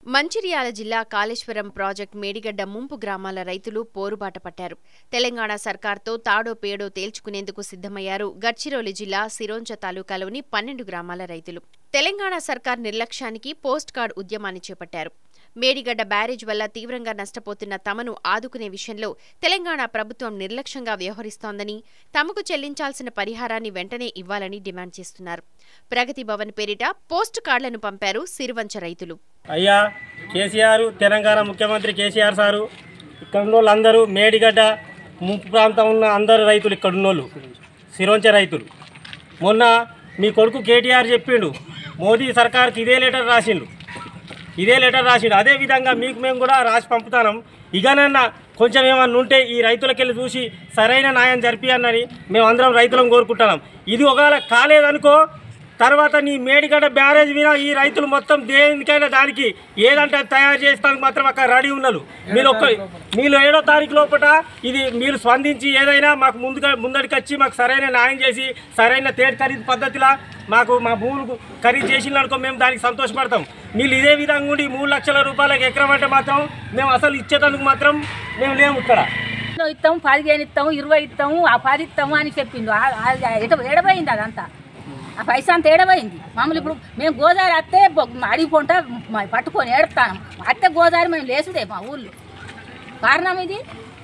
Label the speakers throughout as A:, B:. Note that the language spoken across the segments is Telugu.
A: మంచిర్యాల జిల్లా కాళేశ్వరం ప్రాజెక్ట్ మేడిగడ్డ ముంపు గ్రామాల రైతులు పోరుబాట పట్టారు తెలంగాణ సర్కార్తో తాడో పేడో తేల్చుకునేందుకు సిద్ధమయ్యారు గడ్చిరోలి జిల్లా సిరోంచ తాలూకాలోని పన్నెండు గ్రామాల రైతులు తెలంగాణ సర్కార్ నిర్లక్ష్యానికి పోస్ట్ కార్డ్ ఉద్యమాన్ని చేపట్టారు మేడిగడ్డ బ్యారేజ్ వల్ల తీవ్రంగా నష్టపోతున్న తమను ఆదుకునే విషయంలో తెలంగాణ ప్రభుత్వం నిర్లక్ష్యంగా వ్యవహరిస్తోందని తమకు చెల్లించాల్సిన పరిహారాన్ని వెంటనే ఇవ్వాలని డిమాండ్ చేస్తున్నారు ప్రగతి భవన్ పేరిట పోస్ట్ కార్డులను పంపారు సిరివంచ రైతులు
B: అయ్యా కేసీఆర్ తెలంగాణ ముఖ్యమంత్రి కేసీఆర్ సారు ఇక్కడ ఉన్న వాళ్ళందరూ మేడిగడ్డ ముంపు ప్రాంతం ఉన్న అందరు రైతులు ఇక్కడ ఉన్నోళ్ళు సిరోంచ రైతులు మొన్న మీ కొడుకు కేటీఆర్ చెప్పిండు మోదీ సర్కార్కి ఇదే లెటర్ రాసిండు ఇదే లెటర్ రాసిండు అదే విధంగా మీకు మేము కూడా రాసి పంపుతాం ఇకనన్నా కొంచెం ఏమన్నా ఉంటే ఈ రైతులకెళ్ళి చూసి సరైన న్యాయం జరిపియన్నని మేము అందరం రైతులను కోరుకుంటున్నాం ఇది ఒకవేళ కాలేదనుకో తర్వాత నీ మేడిగడ్డ బ్యారేజ్ మీద ఈ రైతులు మొత్తం దేనికైనా దానికి ఏదంటే అది తయారు చేస్తానికి మాత్రం అక్కడ రెడీ ఉన్నారు మీరు ఒక్క మీరు ఏడో తారీఖు లోపల ఇది మీరు స్పందించి ఏదైనా మాకు ముందుగా ముందడికి వచ్చి మాకు సరైన న్యాయం చేసి సరైన తేడు ఖరీదు పద్ధతిలా మాకు మా భూములు ఖరీదు చేసిందనుకో మేము దానికి సంతోషపడతాం మీరు ఇదే విధంగా ఉండి మూడు లక్షల రూపాయలకు ఎకరం అంటే మాత్రం మేము అసలు ఇచ్చేటందుకు మాత్రం మేము లేము ఇక్కడ
C: ఎన్నో ఇస్తాము పదిహేను ఇస్తాము ఇరవై ఇస్తాము ఆ పది ఇస్తాము అని చెప్పిండు ఆ- ఆ- ఎట ఏడబోయింది అదంతా ఆ పైసా అంతా ఏడబోయింది మామూలు ఇప్పుడు మేము గోదావరి అత్తే అడిగిపోంట పట్టుకొని ఏడుతాను అత్తే గోదావరి మేము లేసుడే మా ఊళ్ళో కారణం ఇది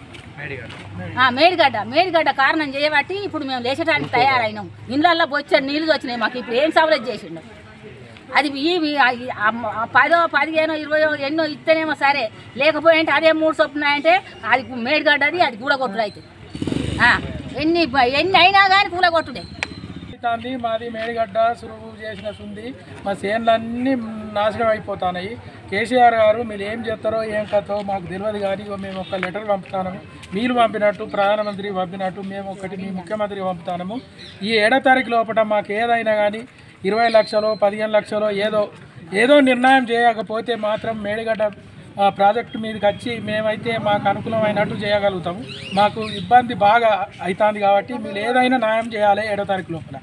C: ఆ, మేడిగడ్డ మేడిగడ్డ కారణం చేయబట్టి ఇప్పుడు మేము లేచడానికి తయారైనాం ఇండ్లల్లో బొచ్చని నీళ్ళు వచ్చినాయి మాకు ఇప్పుడు ఏం సవలత్ చేసిండు అది ఈ ఈ- ఆ- ఆ- ఆ పదో పదిహేనో ఇరవయో ఎన్నో ఇస్తేనేమో సరే లేకపోయింటే అదే మూడు చొప్పున అంటే అది మేడిగడ్డది అది కూలగొట్టుడు అవుతుంది ఆ, ఎన్ని ఎన్ని అయినా కానీ కూలగొట్టుడే
D: తాంది మాది మేడిగడ్డ సురువు చేసిన సుంది మా చేన్లన్నీ నాశనం అయిపోతున్నాయి కేసీఆర్ గారు మీరు ఏం చేస్తారో ఏం కథో మాకు తెలియదు కానీ ఇగో మేము ఒక లెటర్ పంపుతాము మీరు పంపినట్టు ప్రధానమంత్రి పంపినట్టు మేము ఒకటి మీ ముఖ్యమంత్రికి పంపుతాము ఈ ఏడో తారీఖు లోపల మాకు ఏదైనా కానీ ఇరవై లక్షలు పదిహేను లక్షలు ఏదో ఏదో నిర్ణయం చేయకపోతే మాత్రం మేడిగడ్డ ఆ ప్రాజెక్టు మీదకి వచ్చి మేమైతే మాకు అనుకూలమైనట్టు చేయగలుగుతాము మాకు ఇబ్బంది బాగా అవుతుంది కాబట్టి మీరు ఏదైనా న్యాయం చేయాలి ఏడో తారీఖు లోపల